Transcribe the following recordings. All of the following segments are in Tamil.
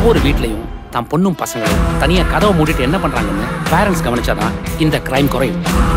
ஒவ்வொரு வீட்லயும் தான் பொண்ணும் பசங்களும் தனியா கதவை மூடிட்டு என்ன பண்றாங்கன்னு பேரண்ட்ஸ் கவனிச்சாதான் இந்த கிரைம் குறையும்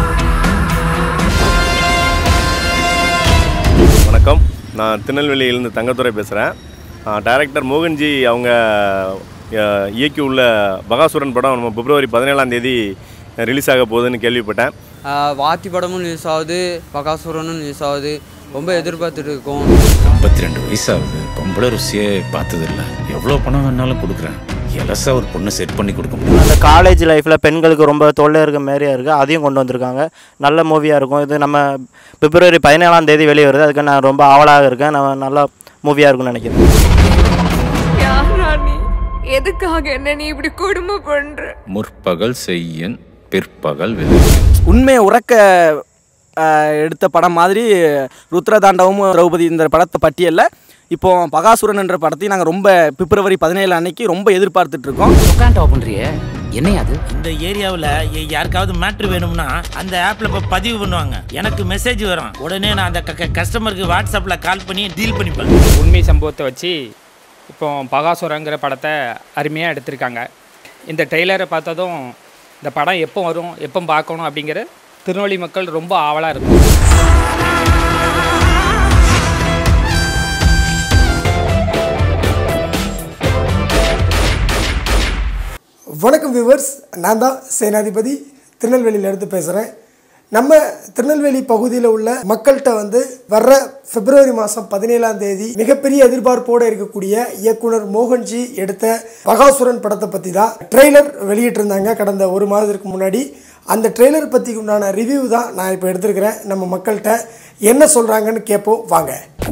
வணக்கம் நான் திருநெல்வேலியிலேருந்து தங்கத்துறை பேசுகிறேன் டைரக்டர் மோகன்ஜி அவங்க அஹ், இயக்கியுள்ள பகாசுரன் படம் நம்ம பிப்ரவரி பதினேழாம் தேதி ரிலீஸ் ஆக போகுதுன்னு கேள்விப்பட்டேன் ஆஹ் வாத்தி படமும் ரிலீஸ் ஆகுது பகாசுரனும் ரிலீஸ் ஆகுது ரொம்ப எதிர்பார்த்துட்டு இருக்கோம் ஐம்பத்தி ரெண்டு வயசாகுது பொம்பளை ருசியே பார்த்ததில்ல எவ்வளோ பணம் வேணாலும் கொடுக்குறேன் எலசா ஒரு பொண்ணை செட் பண்ணி கொடுக்க முடியும் அந்த காலேஜ் லைஃப்பில் பெண்களுக்கு ரொம்ப தொல்லை இருக்க மாதிரியா இருக்குது அதையும் கொண்டு வந்திருக்காங்க நல்ல மூவியாக இருக்கும் இது நம்ம பிப்ரவரி பதினேழாம் தேதி வெளியே வருது அதுக்கு நான் ரொம்ப ஆவலாக இருக்கேன் நான் நல்ல மூவியாக இருக்கும்னு நினைக்கிறேன் யாரா நீ எதுக்காக என்ன நீ இப்படி கொடுமை பண்ற முற்பகல் செய்யன் பிற்பகல் விலகு உண்மையை உறக்க ஆஹ், எடுத்த படம் மாதிரி ருத்ரதாண்டவமும் திரௌபதி இந்த படத்தை பட்டியலில் இப்போ பகாசுரன் என்ற படத்தையும் நாங்கள் ரொம்ப பிப்ரவரி பதினேழு அன்னைக்கு ரொம்ப எதிர்பார்த்துட்டு இருக்கோம் உட்காந்து பண்றியே என்னையா அது இந்த ஏரியாவில் யாருக்காவது மேட்ரு வேணும்னா அந்த ஆப்பில் இப்போ பதிவு பண்ணுவாங்க எனக்கு மெசேஜ் வரும் உடனே நான் அந்த கஸ்டமருக்கு வாட்ஸ்அப்பில் கால் பண்ணி டீல் பண்ணிப்பேன் உண்மை சம்பவத்தை வச்சு இப்போ பகாசுரங்கிற படத்தை அருமையாக எடுத்திருக்காங்க இந்த ட்ரெய்லரை பார்த்ததும் இந்த படம் எப்போ வரும் எப்போ பார்க்கணும் அப்படிங்கிற திருநெல்வேலி மக்கள் ரொம்ப ஆவலாக இருக்கும் வணக்கம் வியூவர்ஸ் நான் தான் சேனாதிபதி திருநெல்வேலியிலேருந்து பேசுகிறேன் நம்ம திருநெல்வேலி பகுதியில் உள்ள மக்கள்கிட்ட வந்து வர்ற பிப்ரவரி மாதம் பதினேழாம் தேதி மிகப்பெரிய எதிர்பார்ப்போடு இருக்கக்கூடிய இயக்குனர் மோகன்ஜி எடுத்த பகாசுரன் படத்தை பற்றி தான் ட்ரெய்லர் வெளியிட்டிருந்தாங்க கடந்த ஒரு மாதத்திற்கு முன்னாடி அந்த ட்ரெய்லர் பற்றி உண்டான ரிவ்யூ தான் நான் இப்போ எடுத்திருக்கிறேன் நம்ம மக்கள்கிட்ட என்ன சொல்கிறாங்கன்னு கேட்போம் வாங்க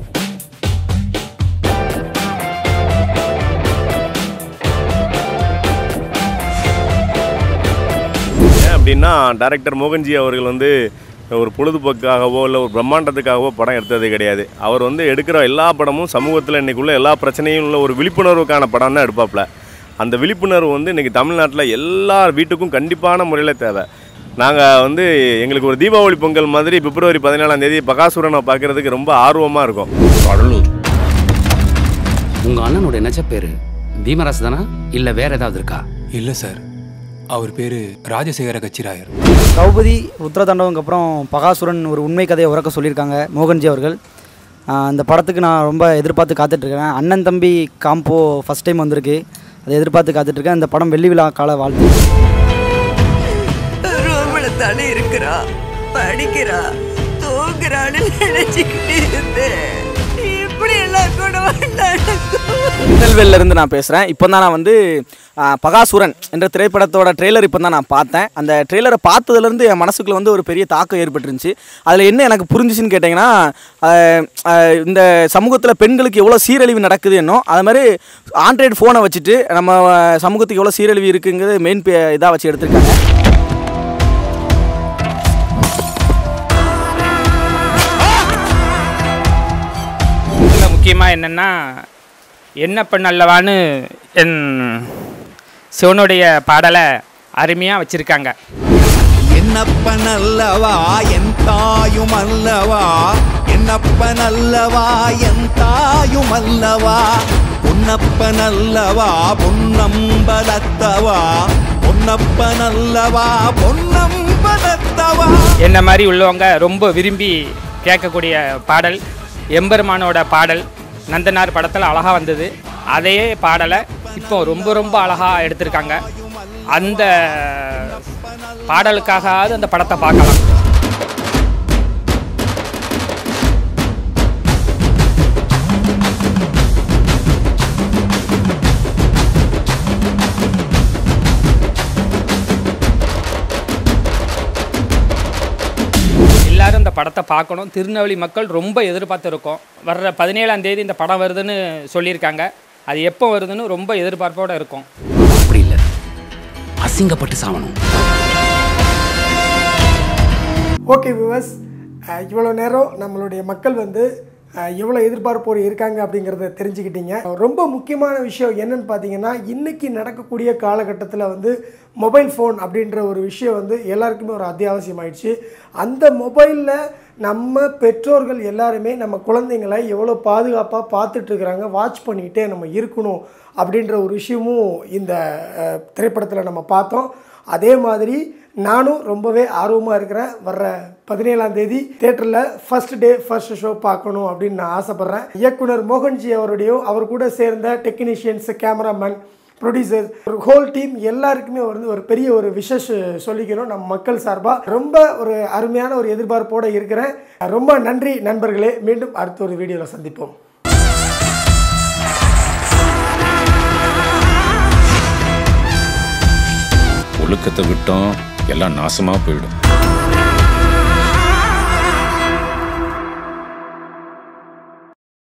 ஏன் அப்படின்னா டைரக்டர் மோகன்ஜி அவர்கள் வந்து ஒரு பொழுதுபோக்காகவோ இல்லை ஒரு பிரம்மாண்டத்துக்காகவோ படம் எடுத்ததே கிடையாது அவர் வந்து எடுக்கிற எல்லா படமும் சமூகத்தில் இன்றைக்குள்ள எல்லா பிரச்சனையும் உள்ள ஒரு விழிப்புணர்வுக்கான படம் தான் எடுப்பாப்புல அந்த விழிப்புணர்வு வந்து இன்றைக்கி தமிழ்நாட்டில் எல்லா வீட்டுக்கும் கண்டிப்பான முறையில் தேவை நாங்கள் வந்து எங்களுக்கு ஒரு தீபாவளி பொங்கல் மாதிரி பிப்ரவரி பதினேழாம் தேதி பகாசுரனை பார்க்குறதுக்கு ரொம்ப ஆர்வமாக இருக்கும் கடலூர் உங்க அண்ணனோட நெஜ பேரு பீமராஸ் தானா இல்ல வேற ஏதாவது இருக்கா இல்லை சார் அவர் பேர் ராஜசேகர கச்சிராயர் திரௌபதி ருத்ரதாண்டவங்க அப்புறம் பகாசுரன் ஒரு உண்மை கதையை உறக்க சொல்லியிருக்காங்க மோகன்ஜி அவர்கள் ஆஹ் அந்த படத்துக்கு நான் ரொம்ப எதிர்பார்த்து காத்துட்ருக்கேன் அண்ணன் தம்பி காம்போ ஃபஸ்ட் டைம் வந்திருக்கு அதை எதிர்பார்த்து காத்துட்ருக்கேன் இந்த படம் வெள்ளி விழா கால வாழ்த்து ரூம்ல தானே இருக்கிறா படிக்கிறா தூங்குறான்னு நினைச்சுக்கிட்டு இருந்தேன் இப்படி எல்லாம் கூட நடக்கும் திருநெல்வேலியில இருந்து நான் பேசுகிறேன் இப்போ தான் நான் வந்து ஆஹ், பகாசுரன் என்ற திரைப்படத்தோட ட்ரெய்லர் இப்போ தான் நான் பார்த்தேன் அந்த ட்ரெய்லரை பார்த்ததுலேருந்து என் மனசுக்குள்ள வந்து ஒரு பெரிய தாக்கம் ஏற்பட்டுருந்துச்சு அதில் என்ன எனக்கு புரிஞ்சுச்சுன்னு கேட்டிங்கன்னா ஆஹ், ஆஹ், இந்த சமூகத்தில் பெண்களுக்கு எவ்வளோ சீரழிவு நடக்குது என்னோ அது மாதிரி ஆண்ட்ராய்டு ஃபோனை வச்சுட்டு நம்ம ஆஹ், சமூகத்துக்கு எவ்வளோ சீரழிவு இருக்குங்கிறது மெயின் இதாக வச்சு எடுத்திருக்காங்க இதில் முக்கியமாக என்னென்னா என்ன பண்ணல்லவான்னு என் சிவனுடைய பாடலை அருமையாக வச்சுருக்காங்க என்னப்பன் அல்லவா என் தாயும் அல்லவா என்னப்பன் அல்லவா என் தாயும் அல்லவா பொன்னப்பன் அல்லவா பொன்னம்பலத்தவா பொன்னப்பன் அல்லவா பொன்னம்பலத்தவா என்ன மாதிரி உள்ளவங்க ரொம்ப விரும்பி கேட்கக்கூடிய பாடல் எம்பெருமானோட பாடல் நந்தனார் படத்தில் அழகாக வந்தது அதே பாடலை இப்போ ரொம்ப ரொம்ப அழகாக எடுத்திருக்காங்க அந்த பாடலுக்காகாவது அந்த படத்தை பார்க்கலாம் எல்லாரும் இந்த படத்தை பார்க்கணும் திருநெல்வேலி மக்கள் ரொம்ப எதிர்பார்த்துருக்கோம் வர்ற பதினேழாம் தேதி இந்த படம் வருதுன்னு சொல்லியிருக்காங்க அது எப்போ வருதுன்னு ரொம்ப எதிர்பார்ப்போடு இருக்கும் அப்படி இல்ல அசிங்கப்பட்டு சாவணும் ஓகே விவஸ் இவ்வளோ நேரம் நம்மளுடைய மக்கள் வந்து அஹ், எவ்வளோ எதிர்பார்ப்போடு இருக்காங்க அப்படிங்கிறத தெரிஞ்சுக்கிட்டீங்க ரொம்ப முக்கியமான விஷயம் என்னன்னு பார்த்தீங்கன்னா இன்றைக்கி நடக்கக்கூடிய காலகட்டத்தில் வந்து மொபைல் ஃபோன் அப்படின்ற ஒரு விஷயம் வந்து எல்லாருக்குமே ஒரு அத்தியாவசியம் ஆயிடுச்சு அந்த மொபைலில் நம்ம பெற்றோர்கள் எல்லாருமே நம்ம குழந்தைங்களை எவ்வளோ பாதுகாப்பாக பார்த்துட்ருக்குறாங்க வாட்ச் பண்ணிக்கிட்டே நம்ம இருக்கணும் அப்படின்ற ஒரு விஷயமும் இந்த திரைப்படத்தில் நம்ம பார்த்தோம் அதே மாதிரி நானும் ரொம்பவே ஆர்வமாக இருக்கிறேன் வர்ற பதினேழாம் தேதி தேட்டரில் ஃபர்ஸ்ட் டே ஃபர்ஸ்ட் ஷோ பார்க்கணும் அப்படின்னு நான் ஆசைப்பட்றேன் இயக்குனர் மோகன்ஜி அவருடையும் அவர் கூட சேர்ந்த டெக்னீஷியன்ஸ் கேமராமேன் ப்ரொடியூசர் ஒரு ஹோல் டீம் எல்லாருக்குமே வந்து ஒரு பெரிய ஒரு விஷஸ் சொல்லிக்கணும் நம்ம மக்கள் சார்பாக ரொம்ப ஒரு அருமையான ஒரு எதிர்பார்ப்போடு இருக்கிறேன் ரொம்ப நன்றி நண்பர்களே மீண்டும் அடுத்த ஒரு வீடியோவில் சந்திப்போம் ஒழுக்கத்தை விட்டோம் எல்லாம் நாசமா போயிடும்